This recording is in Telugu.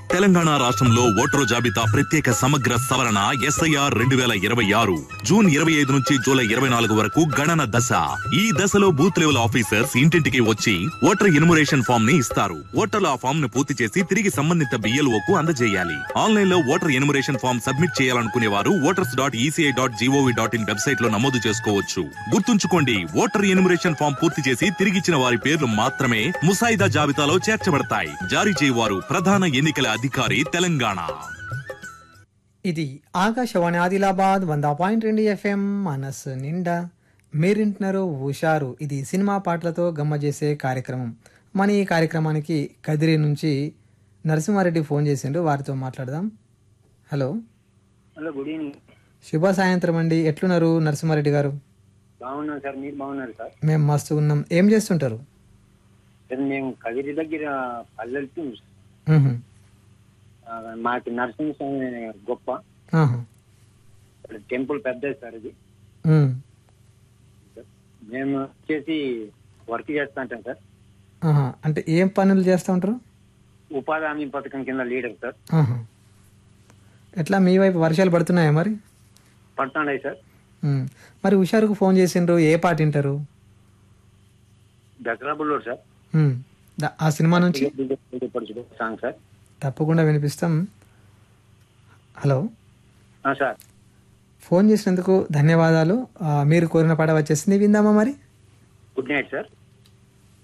తెలంగాణ రాష్ట్రంలో ఓటరు జాబితా ప్రత్యేక సమగ్ర సవరణ ఎస్ఐఆర్ రెండు వేల ఇరవై ఆరు జూన్ ఇరవై ఐదు నుంచి జూలై ఇరవై నాలుగు వరకు గణన దశ ఈ దశలో బూత్ లెవెల్ ఆఫీసర్స్ ఇంటింటికి వచ్చి ఓటర్ ఎన్యుమరేషన్ ఫామ్ ని ఇస్తారు ఓటర్లు ఆ ఫామ్ ను పూర్తి చేసి తిరిగి సంబంధిత BLO కు అందజేయాలి ఆన్లైన్ లో ఓటర్ ఎన్యుమరేషన్ ఫామ్ సబ్మిట్ చేయాలనుకునే వారు voters dot ECI dot gov dot in website లో నమోదు చేసుకోవచ్చు గుర్తుంచుకోండి ఓటర్ ఎన్యుమరేషన్ ఫామ్ పూర్తి చేసి తిరిగిచ్చిన వారి పేర్లు మాత్రమే ముసాయిదా జాబితాలో చేర్చబడతాయి జారీ చేయవారు ప్రధాన ఎన్నికల అధికారి తెలంగాణ ఇది ఆకాశవాణి ఆదిలాబాద్ వంద పాయింట్ రెండు ఎఫ్ఎం మనస్సు నిండా మీరింటున్నారు హుషారు ఇది సినిమా పాటలతో గమ్మ చేసే కార్యక్రమం మన ఈ కార్యక్రమానికి కదిరి నుంచి నరసింహారెడ్డి ఫోన్ చేసిండు వారితో మాట్లాడదాం హలో హలో గుడ్ ఈవినింగ్ శుభ సాయంత్రం అండి ఎట్లున్నారు నరసింహారెడ్డి గారు బాగున్నాను సార్ మీరు బాగున్నారు సార్ మేము మస్తు ఉన్నాం ఏం చేస్తుంటారు సార్ మేము కదిరి దగ్గర పల్లెలకి మ్హూ. ఆ, మాకు నరసింహస్వామి గొప్ప ఆహా. టెంపుల్ పెద్దది సార్ ఇది మ్. మేము వచ్చేసి వర్క్ చేస్తా ఉంటాం సార్ ఆహా. అంటే ఏం పనులు చేస్తూ ఉంటారు ఉపాధి హామీ పథకం కింద లీడర్ సార్ ఆహా. ఎట్లా మీ వైపు వర్షాలు పడుతున్నాయా మరి పడుతున్నాయి సార్ మ్. మరి హుషారుకు ఫోన్ చేసిండ్రు ఏ పాట వింటారు దసరా బుల్లోడు సార్ మ్. ద- ఆ సినిమా నుంచి సాంగ్ సార్ తప్పకుండా వినిపిస్తాం హలో ఆ, సార్ ఫోన్ చేసినందుకు ధన్యవాదాలు ఆ, మీరు కోరిన పాట వచ్చేసింది విందామా మరి గుడ్ నైట్ సార్